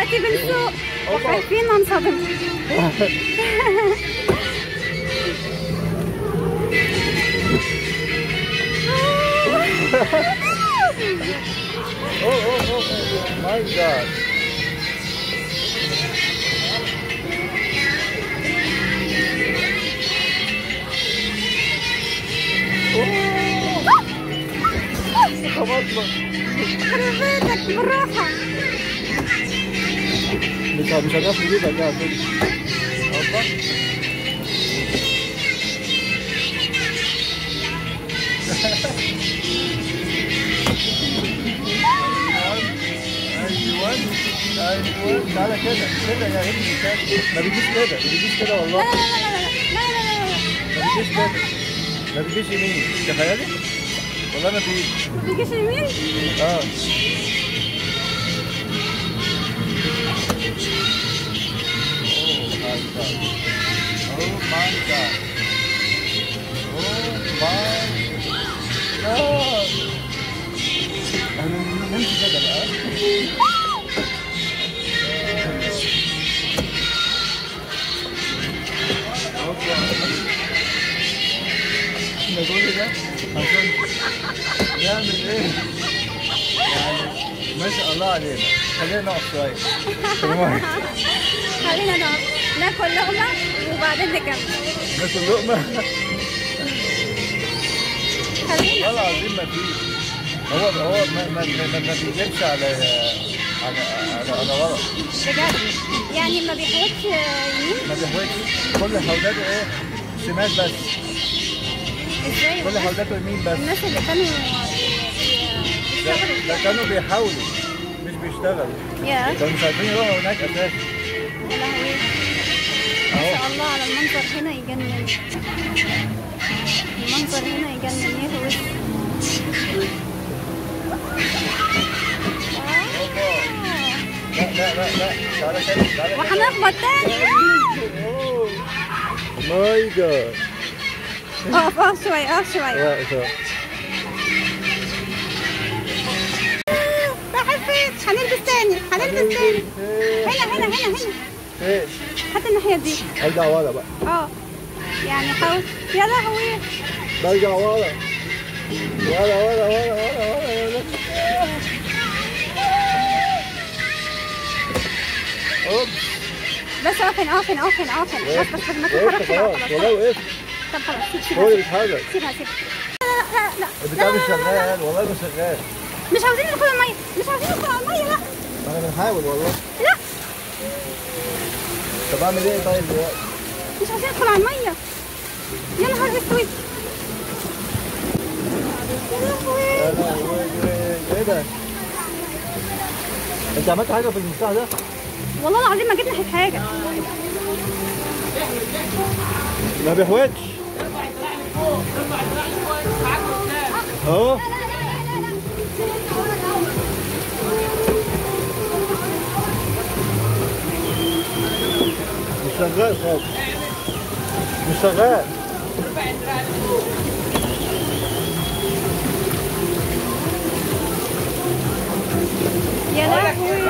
دلوقتي بنسوق وخايفين ننصدم Oh, oh, oh, oh, my God. خبطنا خرب بيتك بالراحة مش مش هنعرف نجيبها كده كده هوبا ايوه ايوه تعالى كده كده يا ابني كده ما بيجيش كده ما بيجيش كده لا والله لا لا لا لا لا لا ما بيجيش كده ما بيجيش يمين تخيلي والله ما بيجي ما بيجيش يمين اه Oh my god. Oh my god. احنا نمشي كده بقى. احنا كل ده عشان نعمل ايه؟ يعني ما شاء الله علينا خلينا نقف شويه في الميه خلينا نقف ناكل لقمة وبعدين نكمل ناكل لقمه خلينا والله العظيم ما فيش هو هو ما ما ما, ما بيجيبش على على على, على ورق بجد يعني ما بيحوطش يمين ما بيحوجش كل حولاته ايه شمال بس ازاي كل حولاته يمين بس الناس اللي كانوا ده, بيشتغلوا ده كانوا بيحاولوا مش بيشتغلوا يا كانوا مش عارفين يروحوا هناك اساسا يا لهوي ما اهو شاء الله على المنظر هنا يجنن المنظر هنا يجنن يهوس لا لا لا لا تعالى كده تعالى كده وهنخبط تاني ماي جاد اقف اقف شوية اقف شوية واقف راح فين هنلبس تاني هنلبس تاني هنا هنا هنا هنا ايه حتى الناحية دي ارجع ورا بقى اه يعني حاول يا لهوي برجع ورا ورا ورا ورا ورا ورا اوبس بس اقف هنا اقف هنا اقف هنا اقف هنا بس بس بس ما تتحركش وقفت بقى، خلاص خلاص والله وقفت طب خلاص سيب هو اللي سيبها بيتحرك سيبها سيبها لا لا لا البتاع لا مش لا لا لا شغال والله مش شغال مش عاوزين ندخل المية مش عاوزين ندخل على المية لا انا بنحاول والله لا طب اعمل ايه طيب دلوقتي مش عاوزين ندخل على المية يا نهار اسود يا لهوي يا لهوي، ايه ده انت عملت حاجه في المفتاح ده والله العظيم ما جبت ناحية حاجة ما بيحوجش اهو مش شغال خالص مش شغال يا لهوي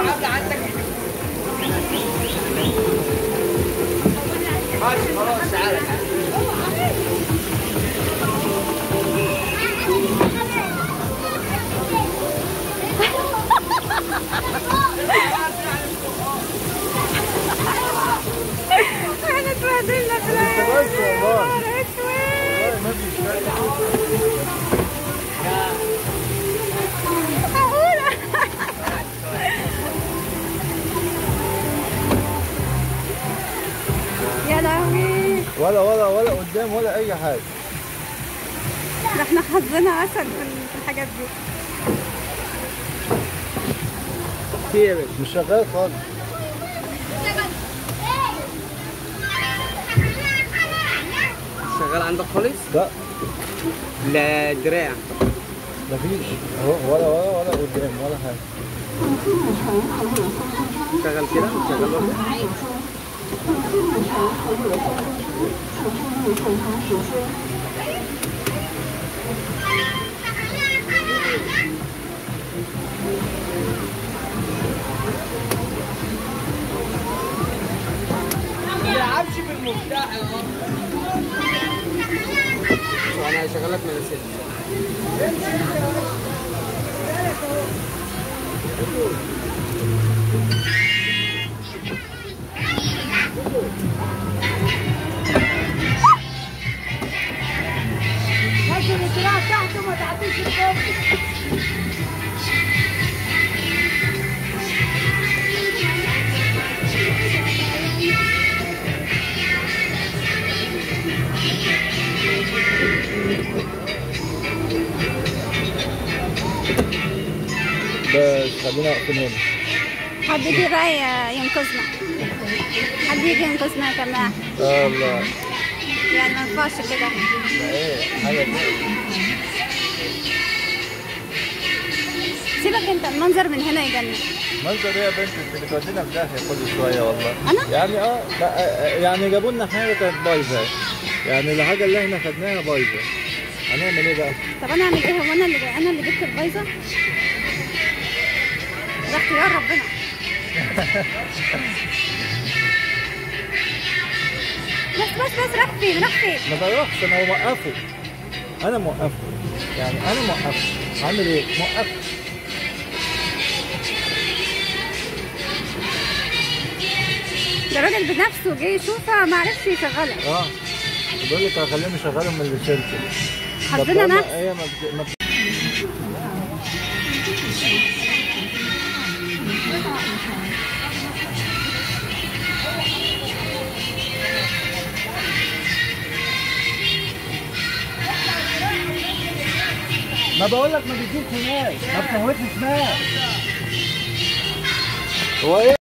احنا اتبهدلنا في العيال. اشتغلت والله. يا نهار اسود والله ما بيشتغل معقولة يا لهوي ولا ولا ولا قدام ولا اي حاجه ده احنا حظنا اسد في في الحاجات دي كتير مش شغال خالص شغال عندك خالص؟ لا لا دراع مفيش اهو ولا ولا ولا قدام ولا حاجه شغال كده شغال برضه وانا هشغلك من الست هاتوا الاشتراك تحت وما تعطيش الكوب بس خلينا واقفين هنا حد يجي بقى ي- ينقذنا حد يجي ينقذنا يا جماعة آه الله يعني ما ينفعش كده ده ايه حاجه كده سيبك انت المنظر من هنا يجنن منظر ايه يا بنت انت بتودينا في داهيه كل شويه والله أنا؟ يعني اه لا آه، يعني جابوا لنا حاجه كانت بايظه يعني الحاجه اللي احنا خدناها بايظه هنعمل ايه بقى؟ طب انا اعمل ايه هو انا اللي انا اللي جبت البايظه ده اختيار ربنا بس بس بس راح فين راح فين ما بروحش انا موقفه انا موقفه يعني انا موقفه عامل ايه؟ موقفه ده الراجل بنفسه جه يشوفها ما عرفش يشغلها اه بيقول لك هخليهم يشغلوا من الشركه حظنا طب نفس هي ما بت- ما بت- ما بقول لك ما بتجيبش ناس ما بتهوتش ناس هو ايه